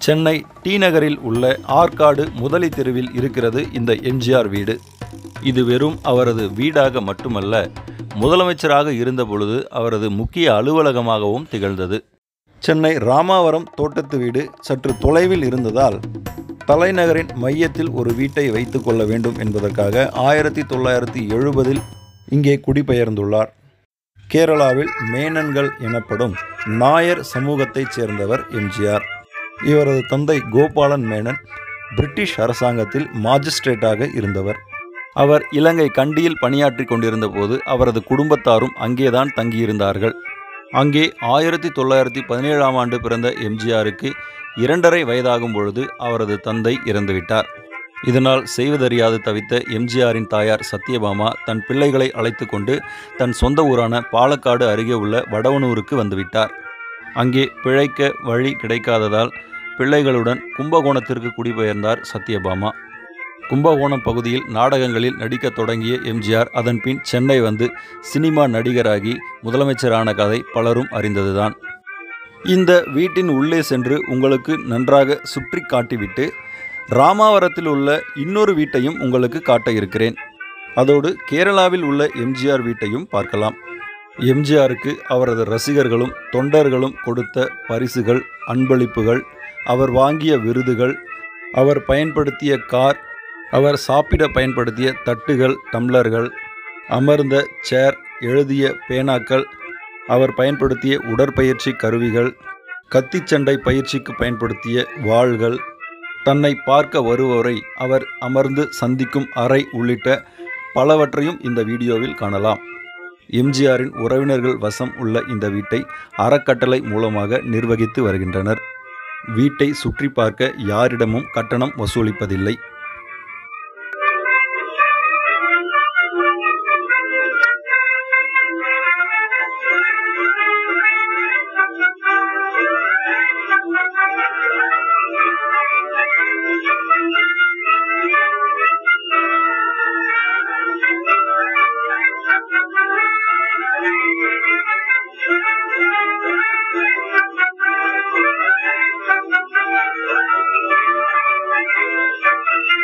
Chennai D நகரில் உள்ள ஆற்காடு முதலி தெருவில் இருக்கிறது இந்த எம்ஜிஆர் வீடு இது வெறும் அவரது வீடாக மட்டுமல்ல முதலமைச்சராக இருந்த பொழுது அவரது முக்கிய அலுவலகமாகவும் திகழ்ந்தது சென்னை ராமாவரம் தோட்டத்து வீடு சற்று தொலைவில் இருந்ததால் தலைநகரின் மையத்தில் ஒரு வீட்டை வைத்து கொள்ள வேண்டும் என்பதற்காக ஆயிரத்தி தொள்ளாயிரத்தி எழுபதில் இங்கே குடிபெயர்ந்துள்ளார் கேரளாவில் மேனன்கள் எனப்படும் நாயர் சமூகத்தைச் சேர்ந்தவர் எம்ஜிஆர் இவரது தந்தை கோபாலன் மேனன் பிரிட்டிஷ் அரசாங்கத்தில் மாஜிஸ்ட்ரேட்டாக இருந்தவர் அவர் இலங்கை கண்டியில் பணியாற்றி கொண்டிருந்த போது அவரது குடும்பத்தாரும் அங்கேதான் தங்கியிருந்தார்கள் அங்கே ஆயிரத்தி தொள்ளாயிரத்தி பதினேழாம் ஆண்டு பிறந்த எம்ஜிஆருக்கு இரண்டரை வயதாகும் பொழுது அவரது தந்தை இறந்துவிட்டார் இதனால் செய்வதறியாது தவித்த எம்ஜிஆரின் தாயார் சத்யபாமா தன் பிள்ளைகளை அழைத்து கொண்டு தன் சொந்த ஊரான பாலக்காடு அருகே உள்ள வடவனூருக்கு வந்துவிட்டார் அங்கே பிழைக்க வழி கிடைக்காததால் பிள்ளைகளுடன் கும்பகோணத்திற்கு குடிபெயர்ந்தார் சத்யபாமா கும்பகோணம் பகுதியில் நாடகங்களில் நடிக்கத் தொடங்கிய எம்ஜிஆர் அதன்பின் சென்னை வந்து சினிமா நடிகராகி முதலமைச்சரான கதை பலரும் அறிந்ததுதான் இந்த வீட்டின் உள்ளே சென்று உங்களுக்கு நன்றாக சுற்றி காட்டிவிட்டு ராமாவரத்தில் உள்ள இன்னொரு வீட்டையும் உங்களுக்கு காட்ட இருக்கிறேன் அதோடு கேரளாவில் உள்ள எம்ஜிஆர் வீட்டையும் பார்க்கலாம் எம்ஜிஆருக்கு அவரது ரசிகர்களும் தொண்டர்களும் கொடுத்த பரிசுகள் அன்பளிப்புகள் அவர் வாங்கிய விருதுகள் அவர் பயன்படுத்திய கார் அவர் சாப்பிட பயன்படுத்திய தட்டுகள் டம்ளர்கள் அமர்ந்த சேர் எழுதிய பேனாக்கள் அவர் பயன்படுத்திய உடற்பயிற்சி கருவிகள் கத்திச்சண்டை பயிற்சிக்கு பயன்படுத்திய வாள்கள் தன்னை பார்க்க வருவோரை அவர் அமர்ந்து சந்திக்கும் அறை உள்ளிட்ட பலவற்றையும் இந்த வீடியோவில் காணலாம் எம்ஜிஆரின் உறவினர்கள் வசம் உள்ள இந்த வீட்டை அறக்கட்டளை மூலமாக நிர்வகித்து வருகின்றனர் வீட்டை சுற்றி பார்க்க யாரிடமும் கட்டணம் வசூலிப்பதில்லை Thank you.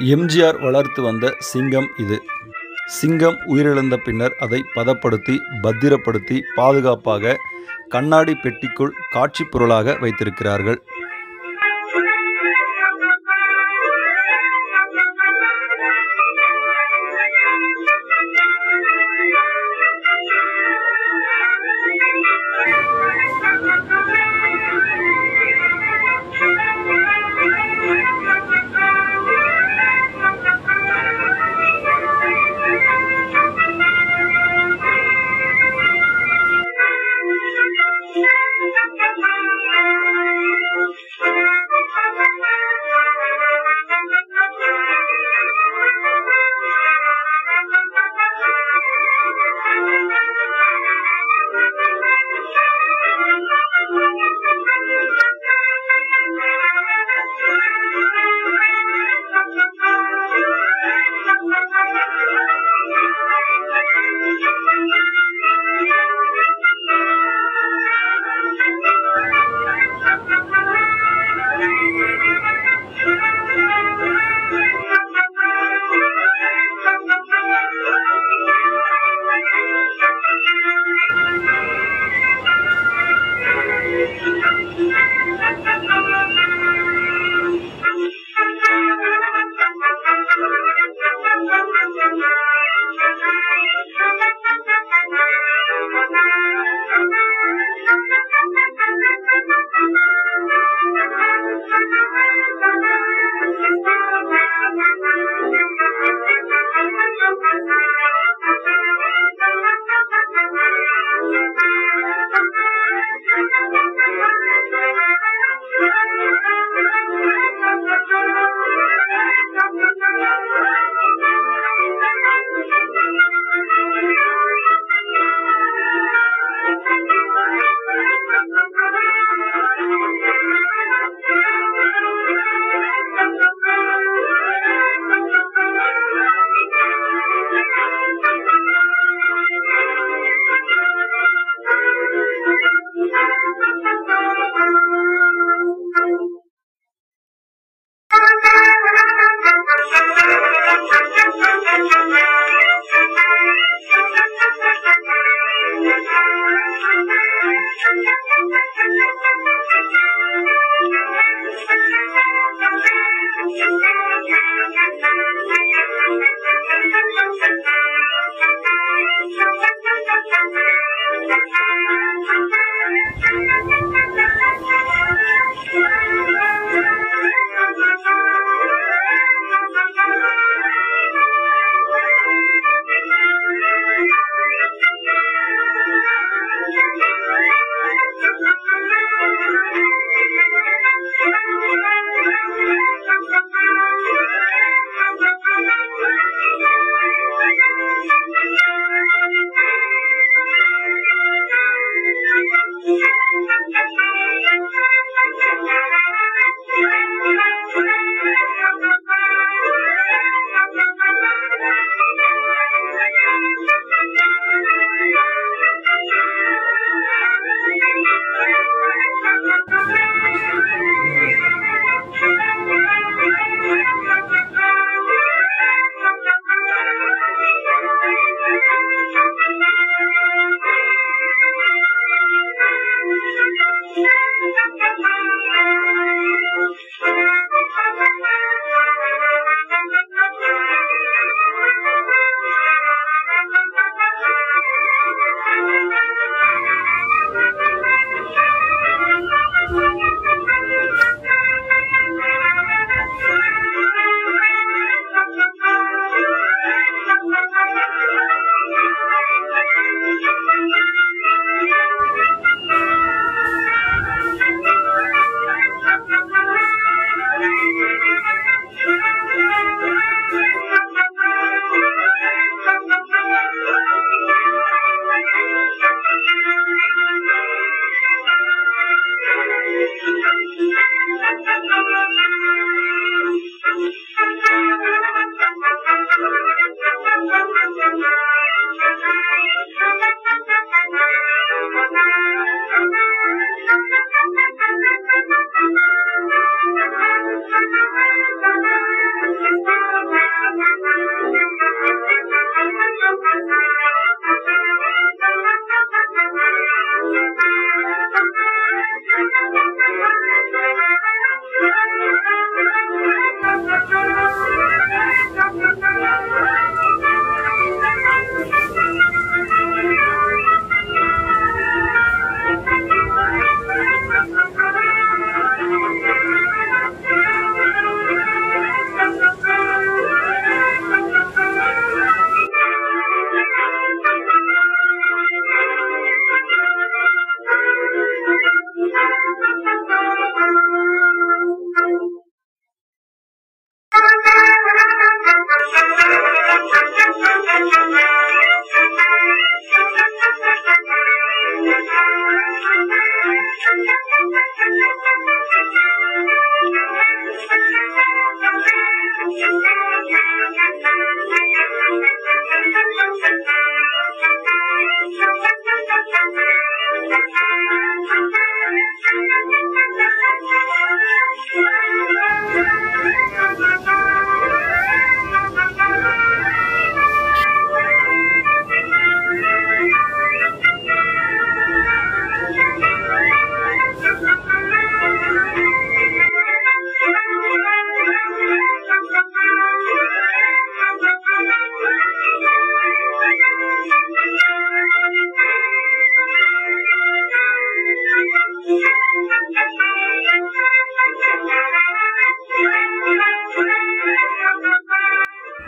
எம்ஜிஆர் வளர்த்து வந்த சிங்கம் இது சிங்கம் உயிரிழந்த பின்னர் அதை பதப்படுத்தி பத்திரப்படுத்தி பாதுகாப்பாக கண்ணாடி பெட்டிக்குள் காட்சிப் பொருளாக வைத்திருக்கிறார்கள்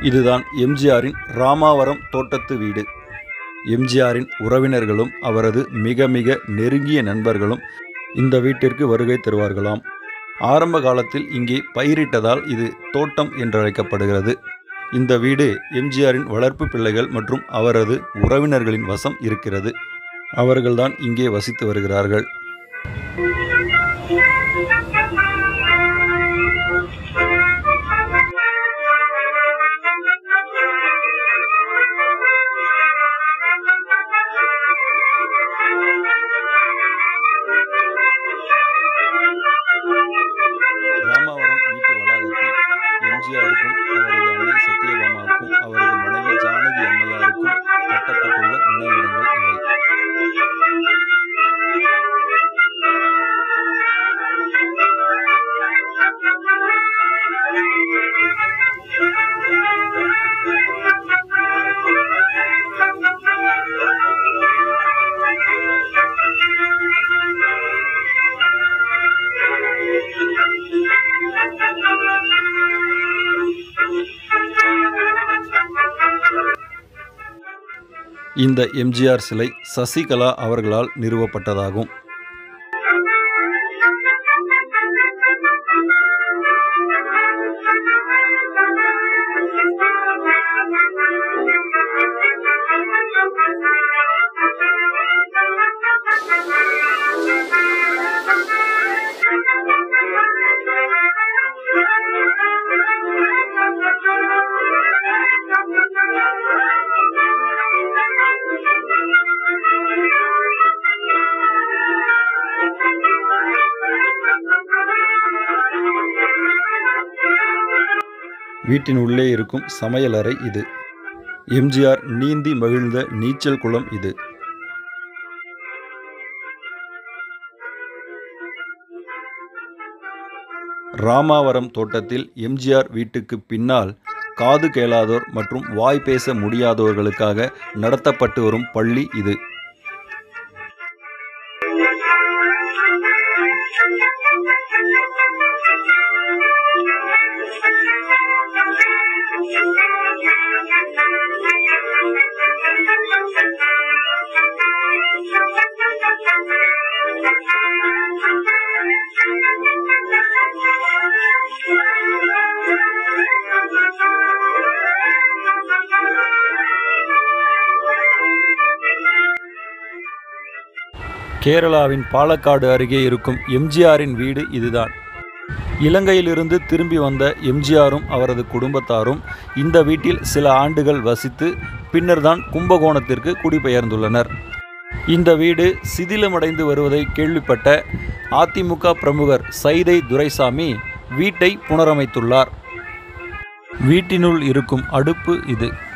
இதுதான் எம்ஜிஆரின் ராமாவரம் தோட்டத்து வீடு எம்ஜிஆரின் உறவினர்களும் அவரது மிக மிக நெருங்கிய நண்பர்களும் இந்த வீட்டிற்கு வருகை தருவார்களாம் ஆரம்ப காலத்தில் இங்கே பயிரிட்டதால் இது தோட்டம் என்றழைக்கப்படுகிறது இந்த வீடு எம்ஜிஆரின் வளர்ப்பு பிள்ளைகள் மற்றும் அவரது உறவினர்களின் வசம் இருக்கிறது அவர்கள்தான் இங்கே வசித்து வருகிறார்கள் ராமாவரம் வீட்டு வளாகத்தில் எம்ஜிஆருக்கும் அவரது அன்னை சத்யபாமாவுக்கும் அவரது மனைவி ஜானகி அம்மையாருக்கும் கட்டப்பட்டுள்ள நினைவிடங்கள் இவை இந்த எம்ஜிஆர் சிலை சசிகலா அவர்களால் நிறுவப்பட்டதாகும் வீட்டின் உள்ளே இருக்கும் சமையலறை இது எம்ஜிஆர் நீந்தி மகிழ்ந்த நீச்சல் குளம் இது ராமாவரம் தோட்டத்தில் எம்ஜிஆர் வீட்டுக்கு பின்னால் காது கேளாதோர் மற்றும் வாய் பேச முடியாதவர்களுக்காக நடத்தப்பட்டு வரும் பள்ளி இது கேரளாவின் பாலக்காடு அருகே இருக்கும் எம்ஜிஆரின் வீடு இதுதான் இலங்கையிலிருந்து திரும்பி வந்த எம்ஜிஆரும் அவரது குடும்பத்தாரும் இந்த வீட்டில் சில ஆண்டுகள் வசித்து பின்னர்தான் கும்பகோணத்திற்கு குடிபெயர்ந்துள்ளனர் இந்த வீடு சிதிலமடைந்து வருவதை கேள்விப்பட்ட அதிமுக பிரமுகர் சைதை துரைசாமி வீட்டை புனரமைத்துள்ளார் வீட்டினுள் இருக்கும் அடுப்பு இது